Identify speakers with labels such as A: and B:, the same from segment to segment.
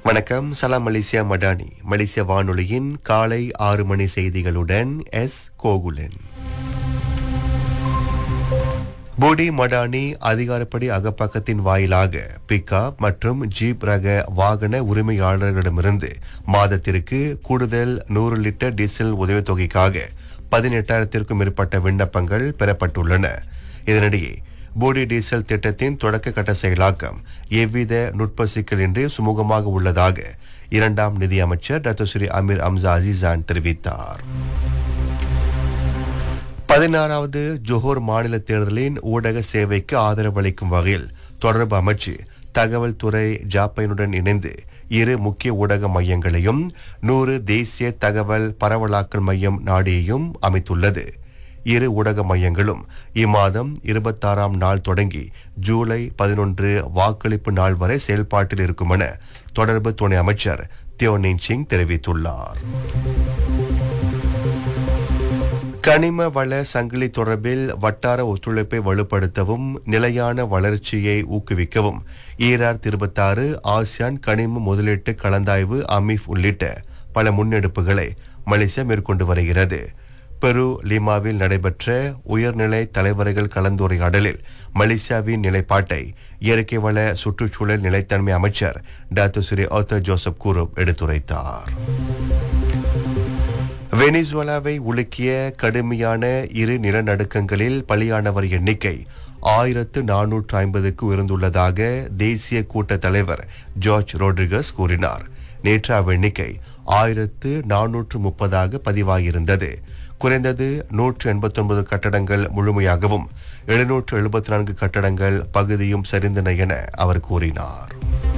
A: வணக்கம் சலாம் மலேசியா மடானி மலேசிய வானொலியின் காலை ஆறு மணி செய்திகளுடன் எஸ் கோகுலன் போடி மடானி அதிகாரப்படி அகப்பக்கத்தின் வாயிலாக பிக்கப் மற்றும் ஜீப் ரக வாகன உரிமையாளர்களிடமிருந்து மாதத்திற்கு கூடுதல் நூறு லிட்டர் டீசல் உதவித்தொகைக்காக பதினெட்டாயிரத்திற்கும் மேற்பட்ட விண்ணப்பங்கள் பெறப்பட்டுள்ளன இதனிடையே போடி டீசல் திட்டத்தின் தொடக்க கட்ட செயலாக்கம் எவ்வித நுட்ப சிக்கலின்றி சுமூகமாக உள்ளதாக இரண்டாம் நிதியமைச்சர் டாக்டர் ஸ்ரீ அமீர் அம்சா அசிசான் தெரிவித்தார் பதினாறாவது ஜொஹோர் மாநில தேர்தலின் ஊடக சேவைக்கு ஆதரவளிக்கும் வகையில் தொடர்பு அமைச்சு தகவல் துறை ஜாப்பைனுடன் இணைந்து இரு முக்கிய ஊடக மையங்களையும் நூறு தேசிய தகவல் பரவலாக்கல் மையம் நாடியையும் அமைத்துள்ளது இரு ஊடக மையங்களும் இம்மாதம் இருபத்தாறாம் நாள் தொடங்கி ஜூலை பதினொன்று வாக்களிப்பு நாள் வரை செயல்பாட்டில் இருக்கும் என தொடர்பு துணை அமைச்சர் தியோனின் சிங் தெரிவித்துள்ளார் கனிம வள சங்கிலி தொடர்பில் வட்டார ஒத்துழைப்பை வலுப்படுத்தவும் நிலையான வளர்ச்சியை ஊக்குவிக்கவும் ஈரார் இருபத்தாறு ஆசியான் கனிம முதலீட்டு கலந்தாய்வு அமீஃப் உள்ளிட்ட பல முன்னெடுப்புகளை மலேசியா மேற்கொண்டு வருகிறது பெரு லிமாவில் நடைபெற்ற உயர்நிலை தலைவர்கள் கலந்துரையாடலில் மலேசியாவின் நிலைப்பாட்டை இயற்கை வள சுற்றுச்சூழல் நிலைத்தன்மை அமைச்சர் doctor Seri Arthur Joseph Kurup எடுத்துரைத்தார் வெனிசுவேலாவை உலுக்கிய கடுமையான இரு நிலநடுக்கங்களில் பலியானவர் எண்ணிக்கை ஆயிரத்து நானூற்று ஐம்பதுக்கு உயர்ந்துள்ளதாக தேசிய கூட்ட தலைவர் ஜார்ஜ் ரோட்ரிகஸ் கூறினார் நேற்று அவ்வெண்ணிக்கை ஆயிரத்து நானூற்று முப்பதாக பதிவாகியிருந்தது குறைந்தது நூற்று எண்பத்தொன்பது கட்டடங்கள் முழுமையாகவும் எழுநூற்று எழுபத்தி நான்கு கட்டடங்கள் பகுதியும் சரிந்தன என அவர் கூறினார்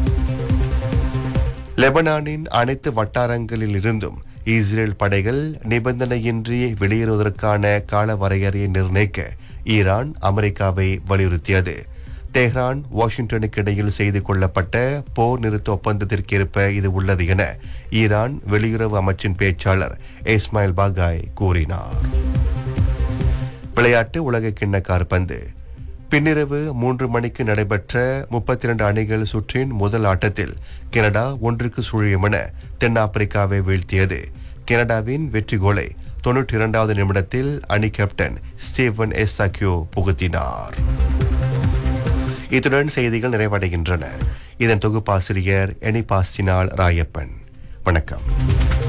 A: லெபனானின் அனைத்து வட்டாரங்களில் இருந்தும் இஸ்ரேல் படைகள் நிபந்தனையின்றி வெளியேறுவதற்கான கால வரையறையை நிர்ணயிக்க ஈரான் அமெரிக்காவை வலியுறுத்தியது தெஹ்ரான் வாஷிங்டனுக்கு இடையில் செய்து கொள்ளப்பட்ட போர் நிறுத்த ஒப்பந்தத்திற்கு ஏற்ப இது உள்ளது என ஈரான் வெளியுறவு அமைச்சின் பேச்சாளர் இஸ்மாயில் பாகாய் கூறினார் விளையாட்டு உலக கிண்ண காற்பந்து பின்னிரவு மூன்று மணிக்கு நடைபெற்ற முப்பத்தி இரண்டு அணிகள் சுற்றின் முதல் ஆட்டத்தில் கனடா ஒன்றுக்கு சுழியும் என தென்னாப்பிரிக்காவை வீழ்த்தியது கனடாவின் வெற்றி கோலை தொன்னூற்றி இரண்டாவது நிமிடத்தில் அணி கேப்டன் ஸ்டீவன் எஸ்தாக்கியோ புகுத்தினார் இத்துடன் செய்திகள் நிறைவடைகின்றன இதன் தொகுப்பாசிரியர் எனி பாஸ்டினால் ராயப்பன் வணக்கம்